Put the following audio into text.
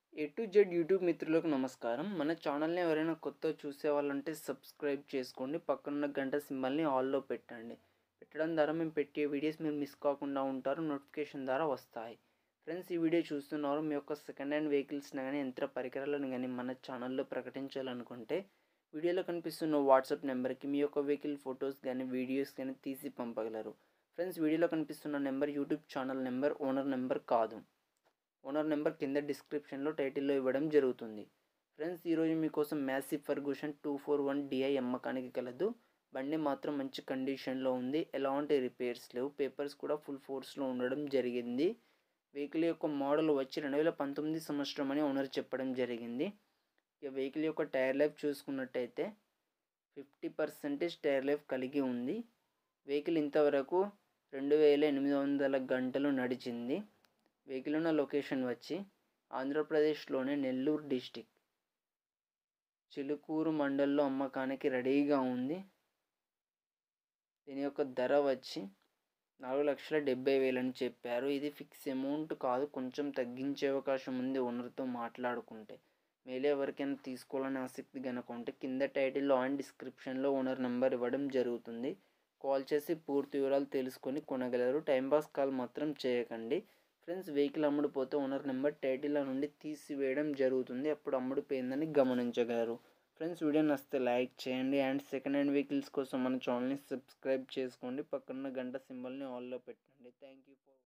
A to Z YouTube మిత్రులకు నమస్కారం మన ఛానల్ని ఎవరైనా కొత్త చూసే వాళ్ళంటే సబ్స్క్రైబ్ చేసుకోండి పక్కనున్న గంట సింబల్ని ఆల్లో పెట్టండి పెట్టడం ద్వారా మేము పెట్టే వీడియోస్ మీరు మిస్ కాకుండా ఉంటారు నోటిఫికేషన్ ద్వారా వస్తాయి ఫ్రెండ్స్ ఈ వీడియో చూస్తున్నారు మీ యొక్క సెకండ్ హ్యాండ్ వెహికల్స్ని కానీ యంత్ర పరికరాలను కానీ మన ఛానల్లో ప్రకటించాలనుకుంటే వీడియోలో కనిపిస్తున్న వాట్సాప్ నెంబర్కి మీ యొక్క వెహికల్ ఫొటోస్ కానీ వీడియోస్ కానీ తీసి పంపగలరు ఫ్రెండ్స్ వీడియోలో కనిపిస్తున్న number YouTube channel number owner number కాదు ఓనర్ నెంబర్ కింద డిస్క్రిప్షన్లో టైటిల్లో ఇవ్వడం జరుగుతుంది ఫ్రెండ్స్ ఈరోజు మీకోసం massive Ferguson two four one DI అమ్మకానికి కలదు బండి మాత్రం మంచి కండిషన్లో ఉంది ఎలాంటి రిపేర్స్ లేవు పేపర్స్ కూడా ఫుల్ ఫోర్స్లో ఉండడం జరిగింది వెహికల్ యొక్క మోడల్ వచ్చి రెండు వేల పంతొమ్మిది సంవత్సరం అని ఓనర్ చెప్పడం జరిగింది ఇక వెహికల్ యొక్క టైర్ లైఫ్ చూసుకున్నట్టయితే ఫిఫ్టీ పర్సెంటేజ్ టైర్ లైఫ్ కలిగి ఉంది వెహికల్ ఇంతవరకు రెండు వేల ఎనిమిది వందల గంటలు నడిచింది వెహికల్ ఉన్న లొకేషన్ వచ్చి ఆంధ్రప్రదేశ్లోని నెల్లూరు డిస్టిక్ చిలుకూరు మండల్లో అమ్మకానికి రెడీగా ఉంది దీని యొక్క ధర వచ్చి నాలుగు లక్షల డెబ్బై వేలని చెప్పారు ఇది ఫిక్స్ అమౌంట్ కాదు కొంచెం తగ్గించే అవకాశం ఉంది ఓనర్తో మాట్లాడుకుంటే మేలే ఎవరికైనా తీసుకోవాలని ఆసక్తి కనుక ఉంటే కింద టైటిల్లో అండ్ డిస్క్రిప్షన్లో ఓనర్ నెంబర్ ఇవ్వడం జరుగుతుంది కాల్ చేసి పూర్తి వివరాలు తెలుసుకొని కొనగలరు టైంపాస్ కాల్ మాత్రం చేయకండి ఫ్రెండ్స్ వెహికల్ అమ్ముడుపోతే ఓనర్ నెంబర్ టైటిల్లో నుండి తీసివేయడం జరుగుతుంది అప్పుడు అమ్ముడుపోయిందని గమనించగలరు ఫ్రెండ్స్ వీడియో నచ్చితే లైక్ చేయండి అండ్ సెకండ్ హ్యాండ్ వెహికల్స్ కోసం మన ఛానల్ని సబ్స్క్రైబ్ చేసుకోండి పక్కన గంట సింబల్ని ఆల్లో పెట్టండి థ్యాంక్ యూ ఫర్